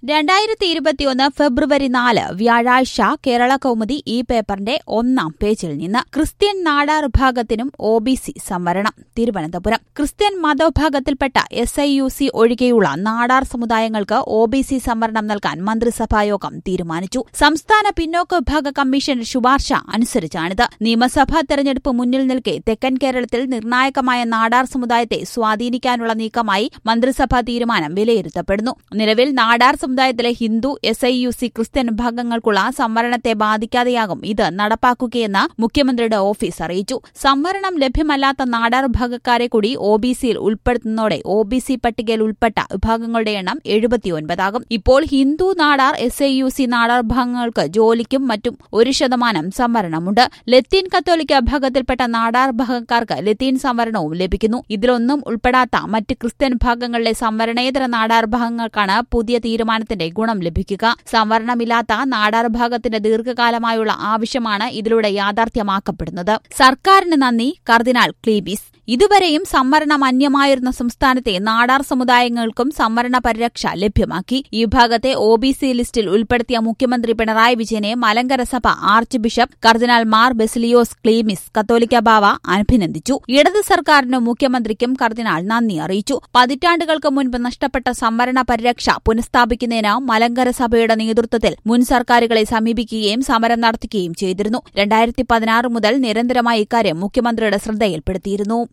രണ്ടായിരത്തി ഇരുപത്തിയൊന്ന് ഫെബ്രുവരി നാല് വ്യാഴാഴ്ച കേരള കൗമുദി ഈ പേപ്പറിന്റെ ഒന്നാം പേജിൽ നിന്ന് ക്രിസ്ത്യൻ നാടാർ വിഭാഗത്തിനും ഒ ബി സി സംവരണം തിരുവനന്തപുരം ക്രിസ്ത്യൻ മതവിഭാഗത്തിൽപ്പെട്ട എസ് ഐ യു സി ഒഴികെയുള്ള നാടാർ സമുദായങ്ങൾക്ക് ഒ ബി സി സംവരണം നൽകാൻ മന്ത്രിസഭായോഗം തീരുമാനിച്ചു സംസ്ഥാന പിന്നോക്ക വിഭാഗ കമ്മീഷൻ ശുപാർശ അനുസരിച്ചാണിത് നിയമസഭാ തെരഞ്ഞെടുപ്പ് മുന്നിൽ നിൽക്കെ തെക്കൻ കേരളത്തിൽ നിർണായകമായ നാടാർ സമുദായത്തെ സ്വാധീനിക്കാനുള്ള നീക്കമായി മന്ത്രിസഭാ തീരുമാനം വിലയിരുത്തപ്പെടുന്നു നിലവിൽ നാടാർ സമുദായത്തിലെ Hindu S I U C Christian വിഭാഗങ്ങൾക്കുള്ള സംവരണത്തെ ബാധിക്കാതെയാകും ഇത് നടപ്പാക്കുകയെന്ന് മുഖ്യമന്ത്രിയുടെ ഓഫീസ് അറിയിച്ചു സംവരണം ലഭ്യമല്ലാത്ത നാടാർ വിഭാഗക്കാരെ കൂടി ഒ ബി സിയിൽ ഉൾപ്പെടുത്തുന്നതോടെ ഒ ബി സി പട്ടികയിൽ ഉൾപ്പെട്ട വിഭാഗങ്ങളുടെ എണ്ണം എഴുപത്തിയൊൻപതാകും ഇപ്പോൾ Hindu Nadar S I U C Nadar വിഭാഗങ്ങൾക്ക് ജോലിക്കും മറ്റും ഒരു ശതമാനം സംവരണമുണ്ട് ലത്തീൻ കത്തോലിക്ക വിഭാഗത്തിൽപ്പെട്ട നാടാർ വിഭാഗക്കാർക്ക് ലത്തീൻ സംവരണവും ലഭിക്കുന്നു ഇതിലൊന്നും ഉൾപ്പെടാത്ത മറ്റ് ക്രിസ്ത്യൻ വിഭാഗങ്ങളിലെ സംവരണേതര നാടാർ വിഭാഗങ്ങൾക്കാണ് പുതിയ തീരുമാനത്തിന്റെ ഗുണം ലഭിക്കുക സംവരണമില്ലാത്ത നാടാർ വിഭാഗത്തിന്റെ ദീർഘകാലമായുള്ള ആവശ്യമാണ് ഇതിലൂടെ യാഥാർത്ഥ്യമാക്കപ്പെടുന്നത് സർക്കാരിന് നന്ദി കർദിനാൾ ക്ലീബിസ് ഇതുവരെയും സംവരണം അന്യമായിരുന്ന സംസ്ഥാനത്തെ നാടാർ സമുദായങ്ങൾക്കും സംവരണ പരിരക്ഷ ലഭ്യമാക്കി ഈ വിഭാഗത്തെ ഒ ബി സി ലിസ്റ്റിൽ ഉൾപ്പെടുത്തിയ മുഖ്യമന്ത്രി പിണറായി വിജയനെ മലങ്കര സഭ ആർച്ച് ബിഷപ്പ് കർദിനാൾ മാർ ബെസിലിയോസ് ക്ലീമിസ് കത്തോലിക്ക ബാവ അഭിനന്ദിച്ചു ഇടത് സർക്കാരിനും മുഖ്യമന്ത്രിക്കും കർദിനാൾ നന്ദി അറിയിച്ചു പതിറ്റാണ്ടുകൾക്ക് മുൻപ് നഷ്ടപ്പെട്ട സംവരണ പരിരക്ഷ പുനഃസ്ഥാപിക്കുന്നതിന് മലങ്കര സഭയുടെ നേതൃത്വത്തിൽ മുൻ സർക്കാരുകളെ സമീപിക്കുകയും സമരം നടത്തുകയും ചെയ്തിരുന്നു രണ്ടായിരത്തി പതിനാറ് മുതൽ നിരന്തരമായി ഇക്കാര്യം മുഖ്യമന്ത്രിയുടെ ശ്രദ്ധയിൽപ്പെടുത്തിയിരുന്നു